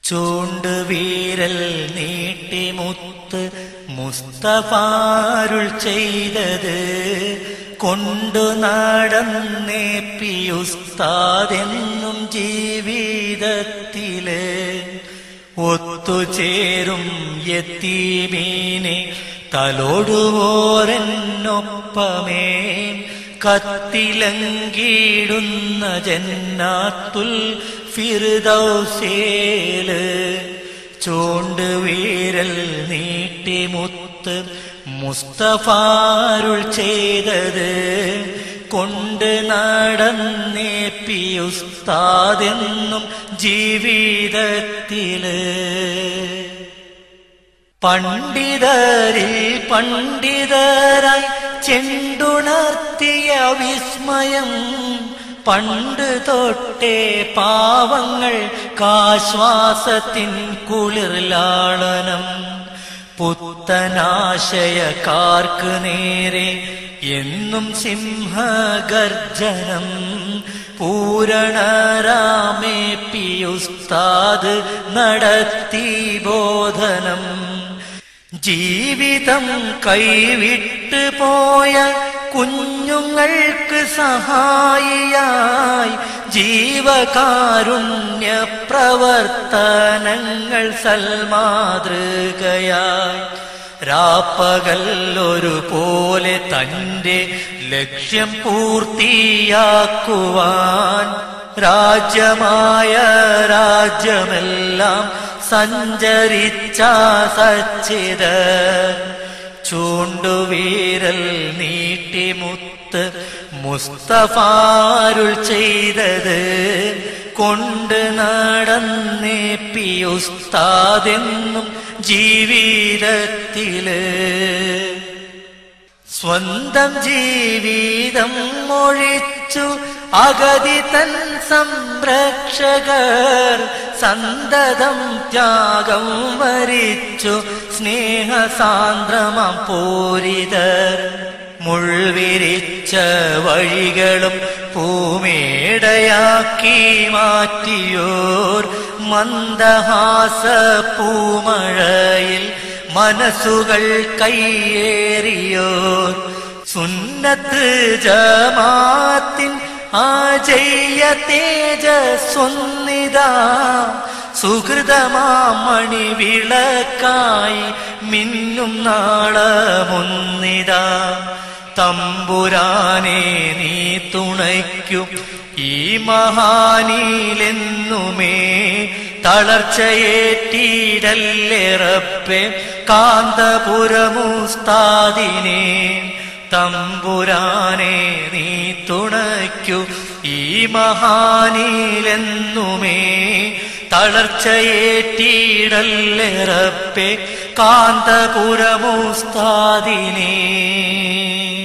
ചൂണ്ടുവീരൽ നീട്ടിമുത്ത് മുസ്തഫാരുൾ ചെയ്തത് കൊണ്ടു നടന്നേ പിയുസ്താതെന്നും ജീവിതത്തില് ഒത്തുചേരും യത്തീമീനെ തലോടുവോരെന്നൊപ്പമേ കത്തിലങ്കിടുന്ന ജന്നാത്തുൽ ഫിർദൗസേല് ചൂണ്ട് വീരൽ നീട്ടിമുത്ത് മുസ്തഫാരുൾ ചെയ്തത് കൊണ്ട് നടന്നേ പിയുസ്താതെന്നും ജീവിതത്തില് പണ്ഡിതരിൽ പണ്ഡിതരായി ചെണ്ടുണർത്തിയ വിസ്മയം പണ്ട് തൊട്ടേ പാവങ്ങൾ കാശ്വാസത്തിൻ കുളിർലാളനം പുത്തനാശയക്കാർക്ക് നേരെ എന്നും സിംഹഗർജനം പൂരണരാമേ പിയുസ്താദ് നടത്തി ബോധനം ജീവിതം കൈവിട്ട് പോയ കുഞ്ഞുങ്ങൾക്ക് സഹായിയായി ജീവകാരുണ്യ പ്രവർത്തനങ്ങൾ സൽമാതൃകയായി രാപ്പകൽ ഒരുപോലെ തന്റെ ലക്ഷ്യം പൂർത്തിയാക്കുവാൻ രാജ്യമായ രാജ്യമെല്ലാം സഞ്ചരിച്ച സച്ചിത ചൂണ്ടുവീരൽ നീട്ടിമുത്ത് മുസ്തഫാരുൾ ചെയ്തത് കൊണ്ട് നടന്നേ പിയുസ്താതെന്നും ജീവിതത്തില് സ്വന്തം ജീവിതം മൊഴിച്ചു അഗതി തൻ സംരക്ഷകർ സന്തതം ത്യാഗം വരിച്ചു സ്നേഹസാന്ദ്രമം പോരിതർ മുൾവിരിച്ച വഴികളും പൂമേടയാക്കി മാറ്റിയോർ മന്ദഹാസ പൂമഴയിൽ മനസ്സുകൾ കയ്യേറിയോർ സുന്നത്ത് ജമാത്തിൻ ആജയ്യ തേജസ്വന്നിതാ സുഹൃതമാമണി വിളക്കായി മിന്നും നാളമൊന്നിതാ തമ്പുരാനെ നീ തുണയ്ക്കും ഈ മഹാനിലെന്നുമേ തളർച്ചയേറ്റിടല്ലേറപ്പെ കാന്തപുരമുസ്താദിനെ തമ്പുരാനെ നീ തുണയ്ക്കു ഈ മഹാനിലെന്നുമേ തളർച്ചയേറ്റിടല്ലേറപ്പെ കാന്തപുരമുസ്താദിനെ